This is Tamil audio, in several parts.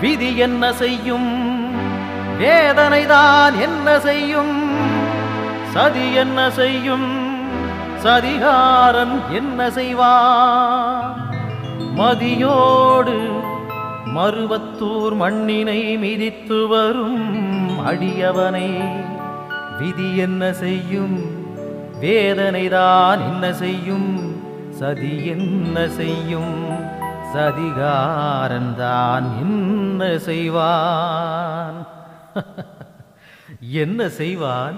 விதி என்ன செய்யும் வேதனைதான் என்ன செய்யும் சதி என்ன செய்யும் சதிகாரன் என்ன செய்வான் மதியோடு மருவத்தூர் மண்ணினை மிதித்து வரும் அடியவனை விதி என்ன செய்யும் வேதனைதான் என்ன செய்யும் சதி என்ன செய்யும் சதிகாரன் தான் என்ன செய்வான் என்ன செய்வான்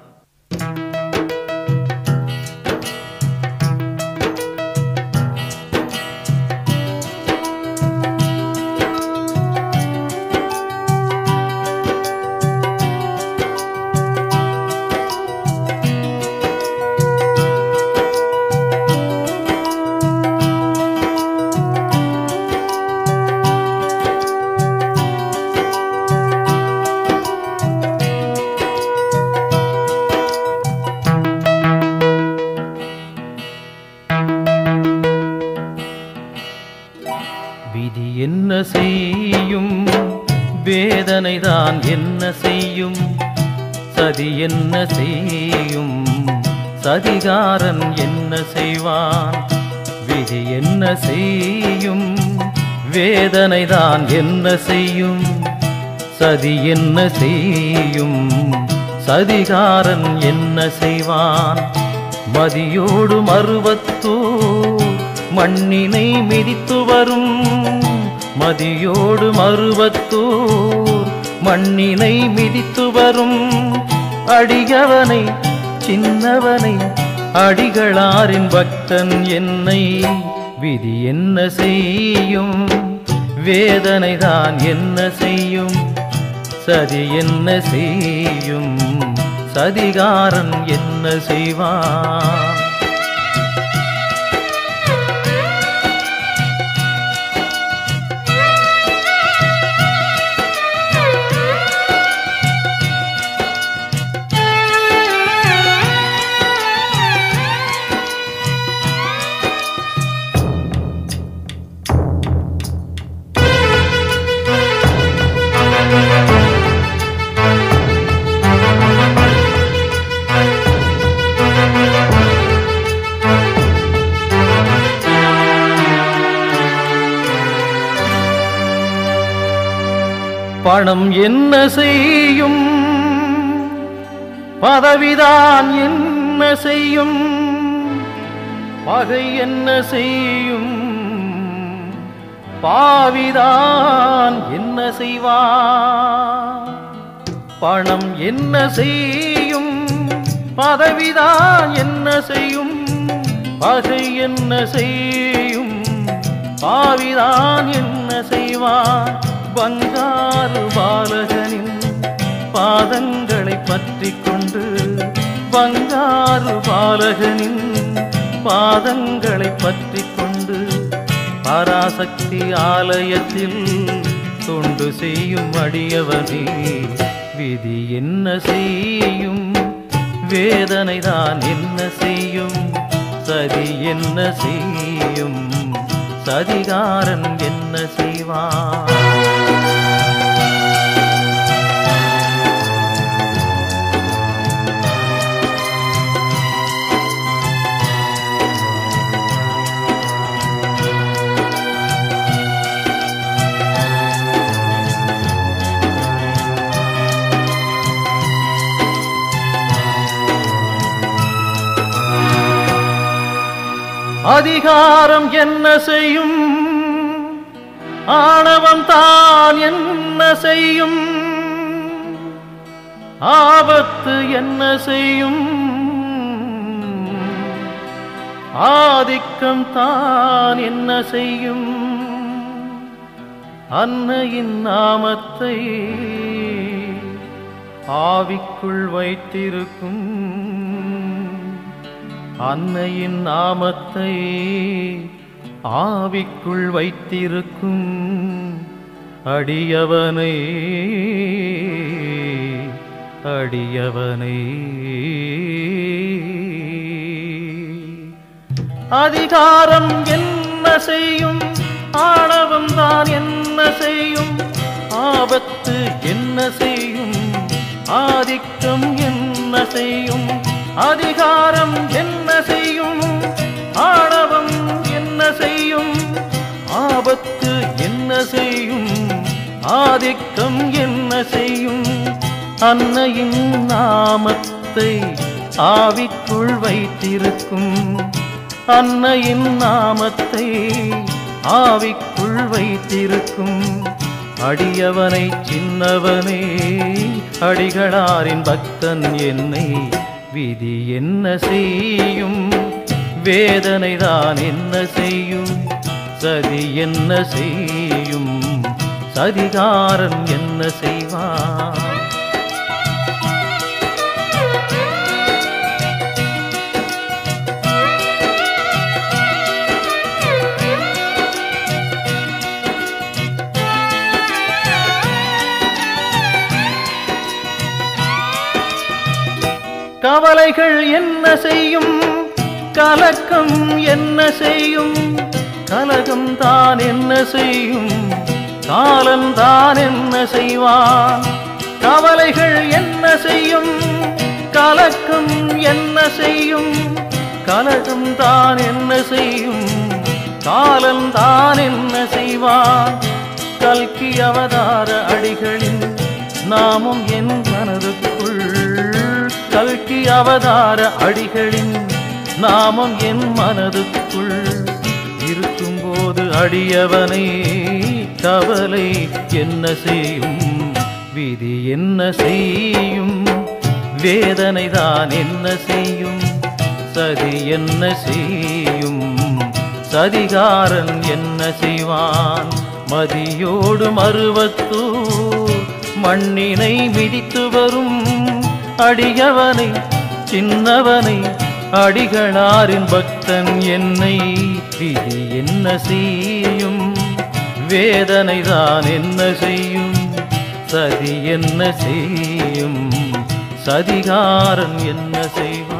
விதி என்ன செய்யும் வேதனைதான் என்ன செய்யும் சதி என்ன செய்யும் சதிகாரன் என்ன செய்வான் விதி என்ன செய்யும் வேதனைதான் என்ன செய்யும் சதி என்ன செய்யும் சதிகாரன் என்ன செய்வான் மதியோடு மறுவத்தூர் மண்ணினை மிதித்து வரும் மதியோடு மறுவத்தூர் மண்ணினை மிதித்து வரும் அடியவனை சின்னவனை அடிகளாரின் பக்தன் என்னை விதி என்ன செய்யும் வேதனைதான் என்ன செய்யும் சதி என்ன செய்யும் சதிகாரன் என்ன செய்வான் பணம் என்ன செய்யும் பதவிதான் என்ன செய்யும் பகை என்ன செய்யும் பாவிதான் என்ன செய்வான் பணம் என்ன செய்யும் பதவிதான் என்ன செய்யும் பகை என்ன செய்யும் பாவிதான் என்ன செய்வான் பங்காரு பாலகனின் பாதங்களை பற்றி கொண்டு பங்காரு பாலகனின் பாதங்களை பற்றி கொண்டு பராசக்தி ஆலயத்தில் தொண்டு செய்யும் அடியவனே விதி என்ன செய்யும் வேதனைதான் என்ன செய்யும் சதி என்ன செய்யும் சதிகாரன் என்ன செய்வான் அதிகாரம் என்ன செய்யும் ஆணவம் தான் என்ன செய்யும் ஆபத்து என்ன செய்யும் ஆதிக்கம் தான் என்ன செய்யும் அன்னையின் நாமத்தை ஆவிக்குள் வைத்திருக்கும் அன்னையின் நாமத்தை ஆவிக்குள் வைத்திருக்கும் அடியவனை அடியவனை அதிகாரம் என்ன செய்யும் ஆணவம் தான் என்ன செய்யும் அதிகாரம் என்ன செய்யும் ஆணவம் என்ன செய்யும் ஆபத்து என்ன செய்யும் ஆதிக்கம் என்ன செய்யும் அன்னையின் நாமத்தை ஆவிக்குள் வைத்திருக்கும் அன்னையின் நாமத்தை ஆவிக்குள் வைத்திருக்கும் அடியவனை சின்னவனே அடிகளாரின் பக்தன் என்னை விதி என்ன செய்யும் வேதனை தான் என்ன செய்யும் சதி என்ன செய்யும் சதிகாரன் என்ன செய்வான் கவலைகள் என்ன செய்யும் கலக்கம் என்ன செய்யும் கலகம் தான் என்ன செய்யும் காலன் தான் என்ன செய்வான் கவலைகள் என்ன செய்யும் கலக்கம் என்ன செய்யும் கலகம் தான் என்ன செய்யும் காலன் தான் என்ன செய்வான் கல்கி அவதார அடிகளின் நாமும் என் மனதுக்குள் கல்கி அவதார அடிகளின் நாமம் என் மனதுக்குள் இருக்கும்போது அடியவனை கவலை என்ன செய்யும் விதி என்ன செய்யும் வேதனை தான் என்ன செய்யும் சதி என்ன செய்யும் சதிகாரன் என்ன செய்வான் மதியோடு மறுவத்தூர் மண்ணினை மிதித்து வரும் அடியவனை சின்னவனை அடிகளாரின் பக்தன் என்னை விதி என்ன செய்யும் வேதனை தான் என்ன செய்யும் சதி என்ன செய்யும் சதிகாரன் என்ன செய்வான்